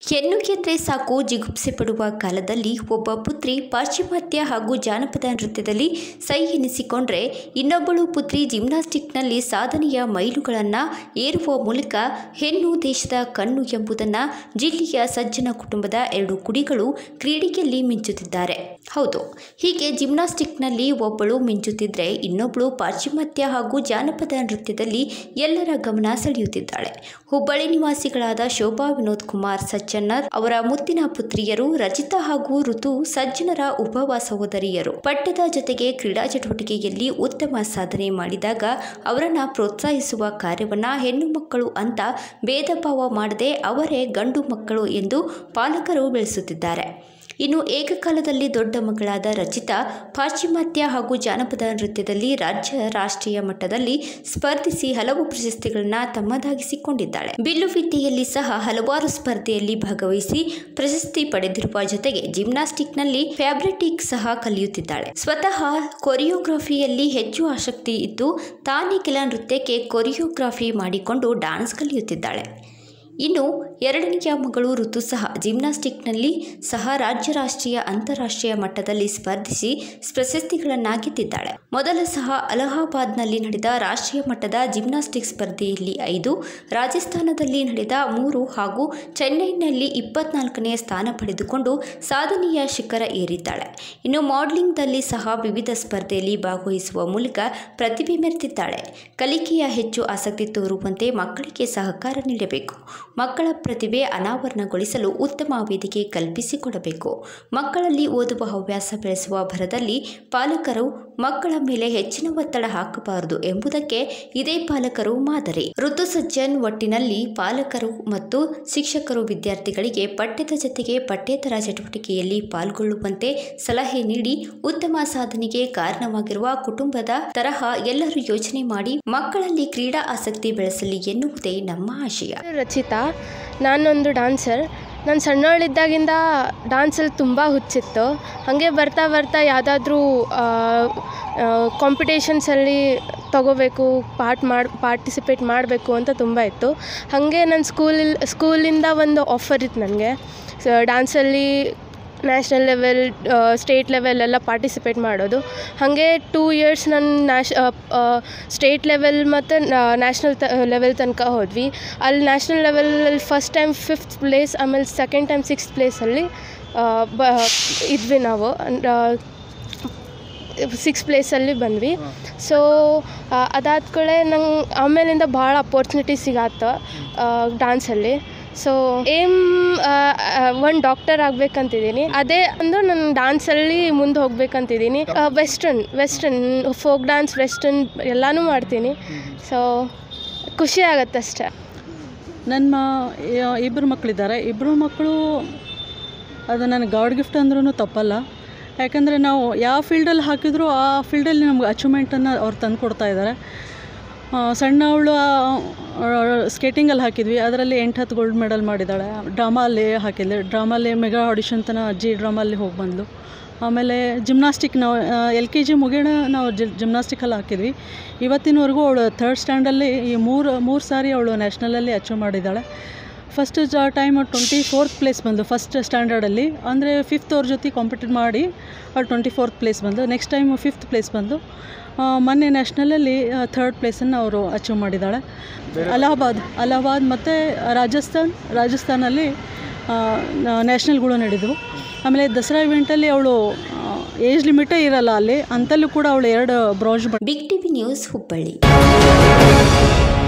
ಹೆಣ್ಣು ಗೆದ್ರೆ ಸಾಕು ಜಿಗುಪ್ಸೆ ಪಡುವ ಕಾಲದಲ್ಲಿ ಒಬ್ಬ ಪುತ್ರಿ ಪಾಶ್ಚಿಮಾತ್ಯ ಹಾಗೂ ಜಾನಪದ ನೃತ್ಯದಲ್ಲಿ ಸೈ ಎನಿಸಿಕೊಂಡ್ರೆ ಇನ್ನೊಬ್ಬಳು ಪುತ್ರಿ ಜಿಮ್ನಾಸ್ಟಿಕ್ನಲ್ಲಿ ಸಾಧನೆಯ ಮೈಲುಗಳನ್ನು ಏರುವ ಮೂಲಕ ಹೆಣ್ಣು ದೇಶದ ಕಣ್ಣು ಎಂಬುದನ್ನು ಜಿಲ್ಲೆಯ ಸಜ್ಜನ ಕುಟುಂಬದ ಎರಡು ಕುಡಿಗಳು ಕ್ರೀಡೆಯಲ್ಲಿ ಮಿಂಚುತ್ತಿದ್ದಾರೆ ಹೌದು ಹೀಗೆ ಜಿಮ್ನಾಸ್ಟಿಕ್ನಲ್ಲಿ ಒಬ್ಬಳು ಮಿಂಚುತ್ತಿದ್ರೆ ಇನ್ನೊಬ್ಬಳು ಪಾಶ್ಚಿಮಾತ್ಯ ಹಾಗೂ ಜಾನಪದ ನೃತ್ಯದಲ್ಲಿ ಎಲ್ಲರ ಗಮನ ಸೆಳೆಯುತ್ತಿದ್ದಾಳೆ ಹುಬ್ಬಳ್ಳಿ ನಿವಾಸಿಗಳಾದ ಶೋಭಾ ವಿನೋದ್ ಕುಮಾರ್ ಸಜ್ಜನರ್ ಅವರ ಮುತ್ತಿನ ಪುತ್ರಿಯರು ರಚಿತಾ ಹಾಗೂ ಋತು ಸಜ್ಜನರ ಉಪವ ಸಹೋದರಿಯರು ಪಠ್ಯದ ಜೊತೆಗೆ ಕ್ರೀಡಾ ಚಟುವಟಿಕೆಯಲ್ಲಿ ಉತ್ತಮ ಸಾಧನೆ ಮಾಡಿದಾಗ ಅವರನ್ನ ಪ್ರೋತ್ಸಾಹಿಸುವ ಕಾರ್ಯವನ್ನ ಹೆಣ್ಣು ಮಕ್ಕಳು ಅಂತ ಭೇದ ಭಾವ ಮಾಡದೆ ಅವರೇ ಗಂಡು ಮಕ್ಕಳು ಎಂದು ಪಾಲಕರು ಬೆಳೆಸುತ್ತಿದ್ದಾರೆ ಇನ್ನು ಏಕಕಾಲದಲ್ಲಿ ದೊಡ್ಡ ಮಗಳಾದ ರಚಿತಾ ಪಾಶ್ಚಿಮಾತ್ಯ ಹಾಗೂ ಜಾನಪದ ನೃತ್ಯದಲ್ಲಿ ರಾಜ್ಯ ರಾಷ್ಟ್ರೀಯ ಮಟ್ಟದಲ್ಲಿ ಸ್ಪರ್ಧಿಸಿ ಹಲವು ಪ್ರಶಸ್ತಿಗಳನ್ನ ತಮ್ಮದಾಗಿಸಿಕೊಂಡಿದ್ದಾಳೆ ಬಿಲ್ಲು ವಿದ್ಯೆಯಲ್ಲಿ ಸಹ ಹಲವಾರು ಸ್ಪರ್ಧೆಯಲ್ಲಿ ಭಾಗವಹಿಸಿ ಪ್ರಶಸ್ತಿ ಪಡೆದಿರುವ ಜೊತೆಗೆ ಜಿಮ್ನಾಸ್ಟಿಕ್ನಲ್ಲಿ ಫ್ಯಾಬ್ರಿಟಿಕ್ ಸಹ ಕಲಿಯುತ್ತಿದ್ದಾಳೆ ಸ್ವತಃ ಕೊರಿಯೋಗ್ರಫಿಯಲ್ಲಿ ಹೆಚ್ಚು ಆಸಕ್ತಿ ಇದ್ದು ತಾನೇ ಕೆಲ ನೃತ್ಯಕ್ಕೆ ಕೊರಿಯೋಗ್ರಫಿ ಮಾಡಿಕೊಂಡು ಡಾನ್ಸ್ ಕಲಿಯುತ್ತಿದ್ದಾಳೆ ಇನ್ನು ಎರಡನೆಯ ಮಗಳು ಋತು ಸಹ ಜಿಮ್ನಾಸ್ಟಿಕ್ನಲ್ಲಿ ಸಹ ರಾಜ್ಯ ರಾಷ್ಟ್ರೀಯ ಅಂತಾರಾಷ್ಟ್ರೀಯ ಮಟ್ಟದಲ್ಲಿ ಸ್ಪರ್ಧಿಸಿ ಪ್ರಶಸ್ತಿಗಳನ್ನು ಗೆದ್ದಿದ್ದಾಳೆ ಮೊದಲ ಸಹ ಅಲಹಾಬಾದ್ನಲ್ಲಿ ನಡೆದ ರಾಷ್ಟ್ರೀಯ ಮಟ್ಟದ ಜಿಮ್ನಾಸ್ಟಿಕ್ ಸ್ಪರ್ಧೆಯಲ್ಲಿ ಐದು ರಾಜಸ್ಥಾನದಲ್ಲಿ ನಡೆದ ಮೂರು ಹಾಗೂ ಚೆನ್ನೈನಲ್ಲಿ ಇಪ್ಪತ್ನಾಲ್ಕನೆಯ ಸ್ಥಾನ ಪಡೆದುಕೊಂಡು ಸಾಧನೆಯ ಶಿಖರ ಏರಿದ್ದಾಳೆ ಇನ್ನು ಮಾಡಲಿಂಗ್ನಲ್ಲಿ ಸಹ ವಿವಿಧ ಸ್ಪರ್ಧೆಯಲ್ಲಿ ಭಾಗವಹಿಸುವ ಮೂಲಕ ಪ್ರತಿಭೆ ಮೆರೆದಿದ್ದಾಳೆ ಕಲಿಕೆಯ ಹೆಚ್ಚು ಆಸಕ್ತಿ ತೋರುವಂತೆ ಮಕ್ಕಳಿಗೆ ಸಹಕಾರ ನೀಡಬೇಕು ಮಕ್ಕಳ ಪ್ರತಿಭೆ ಅನಾವರಣಗೊಳಿಸಲು ಉತ್ತಮ ವೇದಿಕೆ ಕಲ್ಪಿಸಿಕೊಡಬೇಕು ಮಕ್ಕಳಲ್ಲಿ ಓದುವ ಹವ್ಯಾಸ ಬೆಳೆಸುವ ಭರದಲ್ಲಿ ಪಾಲಕರು ಮಕ್ಕಳ ಮೇಲೆ ಹೆಚ್ಚಿನ ಒತ್ತಡ ಹಾಕಬಾರದು ಎಂಬುದಕ್ಕೆ ಇದೇ ಪಾಲಕರು ಮಾದರಿ ಋತು ಸಜ್ಜನ್ ಒಟ್ಟಿನಲ್ಲಿ ಪಾಲಕರು ಮತ್ತು ಶಿಕ್ಷಕರು ವಿದ್ಯಾರ್ಥಿಗಳಿಗೆ ಪಠ್ಯದ ಜೊತೆಗೆ ಪಠ್ಯೇತರ ಚಟುವಟಿಕೆಯಲ್ಲಿ ಪಾಲ್ಗೊಳ್ಳುವಂತೆ ಸಲಹೆ ನೀಡಿ ಉತ್ತಮ ಸಾಧನೆಗೆ ಕಾರಣವಾಗಿರುವ ಕುಟುಂಬದ ತರಹ ಎಲ್ಲರೂ ಯೋಚನೆ ಮಾಡಿ ಮಕ್ಕಳಲ್ಲಿ ಕ್ರೀಡಾ ಆಸಕ್ತಿ ಬೆಳೆಸಲಿ ಎನ್ನುವುದೇ ನಮ್ಮ ಆಶಯ ರಚಿತಾ ನಾನೊಂದು ಡಾನ್ಸರ್ ನಾನು ಸಣ್ಣವಳಿದ್ದಾಗಿಂದ ಡಾನ್ಸಲ್ಲಿ ತುಂಬ ಹುಚ್ಚಿತ್ತು ಹಾಗೆ ಬರ್ತಾ ಬರ್ತಾ ಯಾವುದಾದ್ರೂ ಕಾಂಪಿಟೇಷನ್ಸಲ್ಲಿ ತಗೋಬೇಕು ಪಾರ್ಟ್ ಮಾಡಿ ಪಾರ್ಟಿಸಿಪೇಟ್ ಮಾಡಬೇಕು ಅಂತ ತುಂಬ ಇತ್ತು ಹಾಗೆ ನನ್ನ ಸ್ಕೂಲಿಲ್ ಸ್ಕೂಲಿಂದ ಒಂದು ಆಫರ್ ಇತ್ತು ನನಗೆ ಡ್ಯಾನ್ಸಲ್ಲಿ ನ್ಯಾಷನಲ್ ಲೆವೆಲ್ ಸ್ಟೇಟ್ ಲೆವೆಲ್ ಎಲ್ಲ ಪಾರ್ಟಿಸಿಪೇಟ್ ಮಾಡೋದು ಹಾಗೆ ಟೂ ಇಯರ್ಸ್ ನಾನು ನ್ಯಾಷ್ ಸ್ಟೇಟ್ ಲೆವೆಲ್ ಮತ್ತು ನ್ಯಾಷನಲ್ ತ ಲೆವೆಲ್ ತನಕ ಹೋದ್ವಿ ಅಲ್ಲಿ ನ್ಯಾಷನಲ್ ಲೆವೆಲಲ್ಲಿ ಫಸ್ಟ್ ಟೈಮ್ ಫಿಫ್ತ್ ಪ್ಲೇಸ್ ಆಮೇಲೆ ಸೆಕೆಂಡ್ ಟೈಮ್ ಸಿಕ್ಸ್ತ್ ಪ್ಲೇಸಲ್ಲಿ ಬ ಇದ್ವಿ ನಾವು ಸಿಕ್ಸ್ ಪ್ಲೇಸಲ್ಲಿ ಬಂದ್ವಿ ಸೊ ಅದಾದ ಕಡೆ ನಂಗೆ ಆಮೇಲಿಂದ ಭಾಳ ಅಪೋರ್ಚುನಿಟಿ ಸಿಗತ್ತೆ ಡ್ಯಾನ್ಸಲ್ಲಿ ಸೊ ಏಮ್ ಒಂದು ಡಾಕ್ಟರ್ ಆಗಬೇಕಂತಿದ್ದೀನಿ ಅದೇ ಅಂದು ನಾನು ಡ್ಯಾನ್ಸಲ್ಲಿ ಮುಂದೆ ಹೋಗ್ಬೇಕಂತಿದ್ದೀನಿ western western folk dance western ಎಲ್ಲನೂ ಮಾಡ್ತೀನಿ ಸೊ ಖುಷಿ ಆಗತ್ತೆ ಅಷ್ಟೇ ನನ್ನ ಇಬ್ಬರು ಮಕ್ಕಳಿದ್ದಾರೆ ಇಬ್ಬರು ಮಕ್ಕಳು ಅದು ನನಗೆ ಗಾಡ್ ಗಿಫ್ಟ್ ಅಂದ್ರೂ ತಪ್ಪಲ್ಲ ಯಾಕಂದರೆ ನಾವು ಯಾವ ಫೀಲ್ಡಲ್ಲಿ ಹಾಕಿದರೂ ಆ ಫೀಲ್ಡಲ್ಲಿ ನಮ್ಗೆ ಅಚೀವ್ಮೆಂಟನ್ನು ಅವ್ರು ತಂದು ಕೊಡ್ತಾ ಇದ್ದಾರೆ ಸಣ್ಣವಳು ಸ್ಕೇಟಿಂಗಲ್ಲಿ ಹಾಕಿದ್ವಿ ಅದರಲ್ಲಿ ಎಂಟು ಹತ್ತು ಗೋಲ್ಡ್ ಮೆಡಲ್ ಮಾಡಿದ್ದಾಳೆ ಡ್ರಾಮಲ್ಲಿ ಹಾಕಿದ್ದೆ ಡ್ರಾಮಲ್ಲಿ ಮೆಗಾ ಆಡಿಷನ್ ತನ ಜಿ ಡ್ರಾಮಲ್ಲಿ ಹೋಗಿ ಬಂದು ಆಮೇಲೆ ಜಿಮ್ನಾಸ್ಟಿಕ್ ನಾವು ಎಲ್ ಕೆ ಜಿ ಮುಗಿಯೋಣ ನಾವು ಜಿ ಜಿಮ್ನಾಸ್ಟಿಕಲ್ಲಿ ಹಾಕಿದ್ವಿ ಇವತ್ತಿನವರೆಗೂ ಅವಳು ಥರ್ಡ್ ಸ್ಟ್ಯಾಂಡಲ್ಲಿ ಈ ಮೂರು ಮೂರು ಸಾರಿ ಅವಳು ನ್ಯಾಷನಲಲ್ಲಿ ಅಚೀವ್ ಮಾಡಿದ್ದಾಳೆ ಫಸ್ಟ್ ಜ ಟೈಮ್ ಟ್ವೆಂಟಿ ಫೋರ್ತ್ ಪ್ಲೇಸ್ ಬಂದು ಫಸ್ಟ್ ಸ್ಟ್ಯಾಂಡರ್ಡಲ್ಲಿ ಅಂದರೆ ಫಿಫ್ತ್ ಅವ್ರ ಜೊತೆ ಕಾಂಪಿಟೇಟ್ ಮಾಡಿ ಅವ್ಳು ಟ್ವೆಂಟಿ ಫೋರ್ತ್ ಪ್ಲೇಸ್ ಬಂದು ನೆಕ್ಸ್ಟ್ ಟೈಮ್ ಫಿಫ್ತ್ ಪ್ಲೇಸ್ ಬಂದು ಮೊನ್ನೆ ನ್ಯಾಷನಲಲ್ಲಿ ಥರ್ಡ್ ಪ್ಲೇಸನ್ನು ಅವರು ಅಚೀವ್ ಮಾಡಿದ್ದಾಳೆ ಅಲಹಾಬಾದ್ ಅಲಹಾಬಾದ್ ಮತ್ತು ರಾಜಸ್ಥಾನ್ ರಾಜಸ್ಥಾನಲ್ಲಿ ನ್ಯಾಷನಲ್ಗಳು ನಡೆದವು ಆಮೇಲೆ ದಸರಾ ಇವೆಂಟಲ್ಲಿ ಅವಳು ಏಜ್ ಲಿಮಿಟೇ ಇರಲ್ಲ ಅಲ್ಲಿ ಅಂತಲ್ಲೂ ಕೂಡ ಅವಳು ಎರಡು bronze big TV news Hubballi